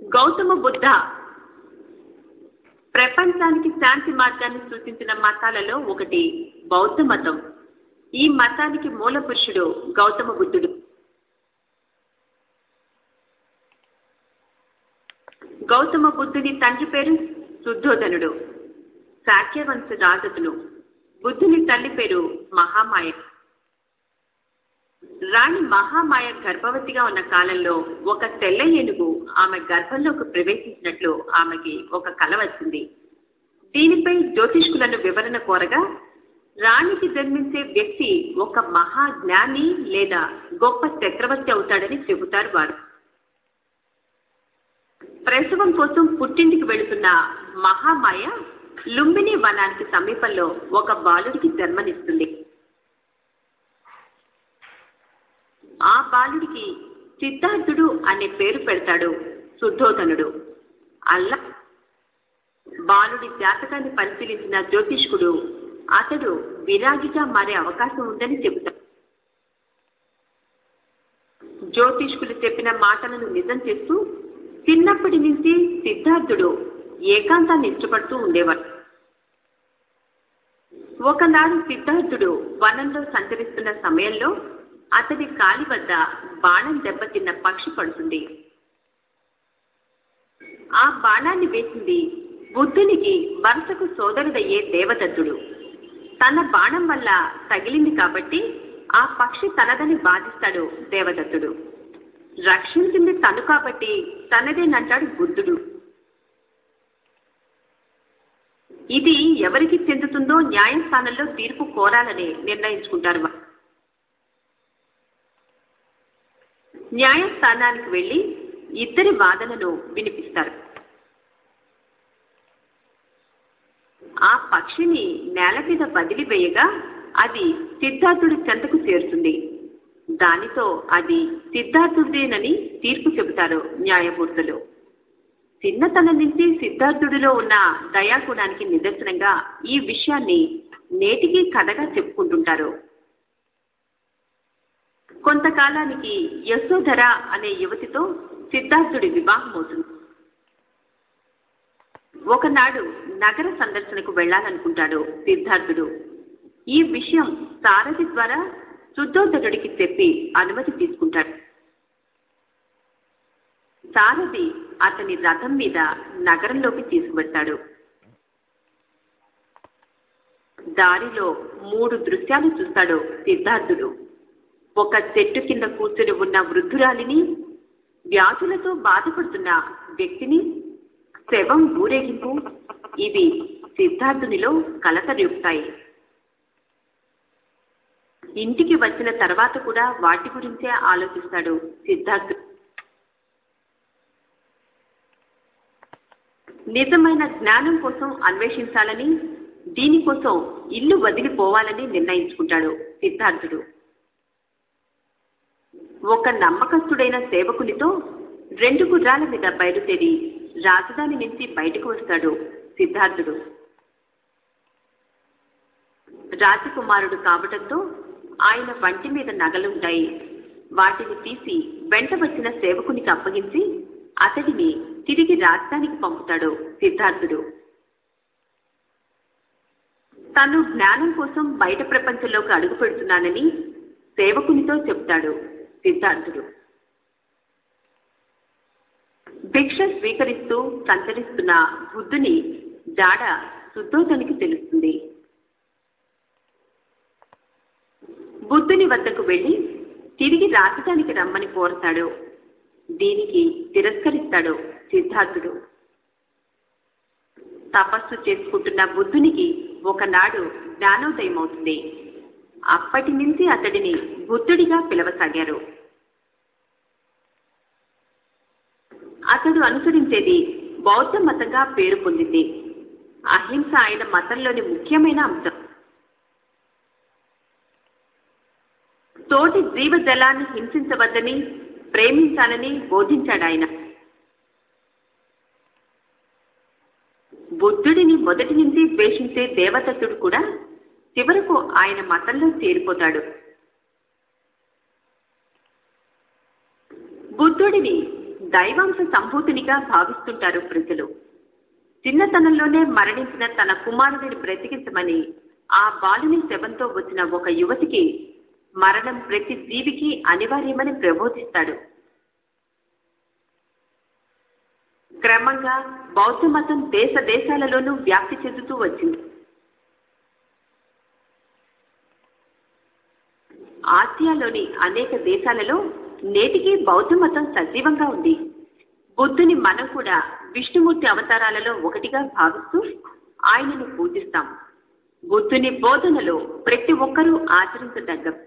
గౌతమ బుద్ధ ప్రపంచానికి శాంతి మార్గాన్ని సూచించిన మతాలలో ఒకటి బౌద్ధ మతం ఈ మతానికి మూల పురుషుడు గౌతమ బుద్ధుడు గౌతమ బుద్ధుని తండ్రి పేరు శుద్ధోధనుడు శాక్యవంశ రాజతులు బుద్ధుని తల్లి పేరు మహామాయ రాణి మహామాయ గర్భవతిగా ఉన్న కాలంలో ఒక తెల్ల ఏనుగు ఆమె గర్భంలోకి ప్రవేశించినట్లు ఆమెకి ఒక కల వచ్చింది దీనిపై జ్యోతిష్కులను వివరణ కోరగా రాణికి జన్మించే వ్యక్తి ఒక మహా జ్ఞాని లేదా గొప్ప చక్రవర్తి అవుతాడని చెబుతారు వారు ప్రసవం కోసం పుట్టింటికి వెళుతున్న మహామాయ లుంబిని వనానికి సమీపంలో ఒక బాలుడికి జన్మనిస్తుంది ఆ బాలుడికి సిద్ధార్థుడు అనే పేరు పెడతాడు శుద్ధోధనుడు అల్లా బాలుడి జాతకాన్ని పరిశీలించిన జ్యోతిష్కుడు అతడు విరాగిగా మారే అవకాశం ఉందని చెబుతాడు జ్యోతిష్కులు చెప్పిన మాటలను నిజం చేస్తూ చిన్నప్పటి నుంచి సిద్ధార్థుడు ఏకాంతాన్ని ఇష్టపడుతూ ఉండేవాడు ఒకనాడు సిద్ధార్థుడు వనంలో సంచరిస్తున్న సమయంలో అతడి కాలి వద్ద బాణం దెబ్బతిన్న పక్షి పడుతుంది ఆ బాణాన్ని వేసింది బుద్ధునికి వరుసకు సోదరుడయ్యే దేవదత్తుడు తన బాణం వల్ల తగిలింది కాబట్టి ఆ పక్షి తనదని బాధిస్తాడు దేవదత్తుడు రక్షించింది తను కాబట్టి తనదేనంటాడు బుద్ధుడు ఇది ఎవరికి చెందుతుందో న్యాయస్థానంలో తీర్పు కోరాలని నిర్ణయించుకుంటారు వారు. న్యాయస్థానానికి వెళ్లి ఇద్దరి వాదనను వినిపిస్తారు ఆ పక్షిని నేల మీద వదిలివేయగా అది సిద్ధార్థుడి చెంతకు చేరుతుంది దానితో అది సిద్ధార్థుడిదేనని తీర్పు చెబుతారు న్యాయమూర్తులు చిన్నతనం నుంచి సిద్ధార్థుడిలో ఉన్న దయాగుణానికి నిదర్శనంగా ఈ విషయాన్ని నేటికి కథగా చెప్పుకుంటుంటారు కొంతకాలానికి యశోధర అనే యువతితో సిద్ధార్థుడి వివాహం అవుతుంది ఒకనాడు నగర సందర్శనకు వెళ్ళాలనుకుంటాడు సిద్ధార్థుడు ఈ విషయం సారథి ద్వారా శుద్ధోధనుడికి చెప్పి అనుమతి తీసుకుంటాడు సారథి అతని రథం మీద నగరంలోకి తీసుకువెళ్తాడు దారిలో మూడు దృశ్యాలు చూస్తాడు సిద్ధార్థుడు ఒక చెట్టు కింద కూర్చుని ఉన్న వృద్ధురాలిని వ్యాధులతో బాధపడుతున్న వ్యక్తిని శవం ఊరేగింపు ఇవి సిద్ధార్థునిలో కలత రేపుతాయి ఇంటికి వచ్చిన తర్వాత కూడా వాటి గురించే ఆలోచిస్తాడు సిద్ధార్థుడు నిజమైన జ్ఞానం కోసం అన్వేషించాలని దీనికోసం ఇల్లు వదిలిపోవాలని నిర్ణయించుకుంటాడు సిద్ధార్థుడు ఒక నమ్మకస్తుడైన సేవకునితో రెండు గుర్రాల మీద బయలుదేరి రాజధాని నుంచి బయటకు వస్తాడు సిద్ధార్థుడు రాజకుమారుడు కావటంతో ఆయన వంటి మీద నగలుంటాయి వాటిని తీసి వెంట వచ్చిన సేవకునికి అప్పగించి అతడిని తిరిగి రాజధానికి పంపుతాడు సిద్ధార్థుడు తను జ్ఞానం కోసం బయట ప్రపంచంలోకి అడుగు పెడుతున్నానని సేవకునితో చెప్తాడు సిద్ధార్థుడు భిక్ష స్వీకరిస్తూ సంచరిస్తున్న బుద్ధుని జాడ శుద్ధోధనికి తెలుస్తుంది బుద్ధుని వద్దకు వెళ్లి తిరిగి రాజధానికి రమ్మని కోరతాడు దీనికి తిరస్కరిస్తాడు సిద్ధార్థుడు తపస్సు చేసుకుంటున్న బుద్ధునికి ఒకనాడు జ్ఞానోదయం అవుతుంది అప్పటి నుంచి అతడిని బుద్ధుడిగా పిలవసాగారు అతడు అనుసరించేది బౌద్ధ మతంగా పేరు పొందింది అహింస ఆయన మతంలోని ముఖ్యమైన అంశం తోటి జీవజలాన్ని హింసించవద్దని ప్రేమించాలని బోధించాడు ఆయన బుద్ధుడిని మొదటి నుంచి ద్వేషించే దేవదత్తుడు కూడా చివరకు ఆయన మతంలో చేరిపోతాడు బుద్ధుడిని దైవాంశ సంభూతినిగా భావిస్తుంటారు ప్రజలు చిన్నతనంలోనే మరణించిన తన కుమారుడిని బ్రతికించమని ఆ బాలుని శవంతో వచ్చిన ఒక యువతికి మరణం ప్రతి జీవికి అనివార్యమని ప్రబోధిస్తాడు క్రమంగా బౌద్ధ మతం దేశ దేశాలలోనూ వ్యాప్తి చెందుతూ వచ్చింది ఆసియాలోని అనేక దేశాలలో నేటికి బౌద్ధ మతం సజీవంగా ఉంది బుద్ధుని మనం కూడా విష్ణుమూర్తి అవతారాలలో ఒకటిగా భావిస్తూ ఆయనను పూజిస్తాం బుద్ధుని బోధనలో ప్రతి ఒక్కరూ ఆచరించదగ్గ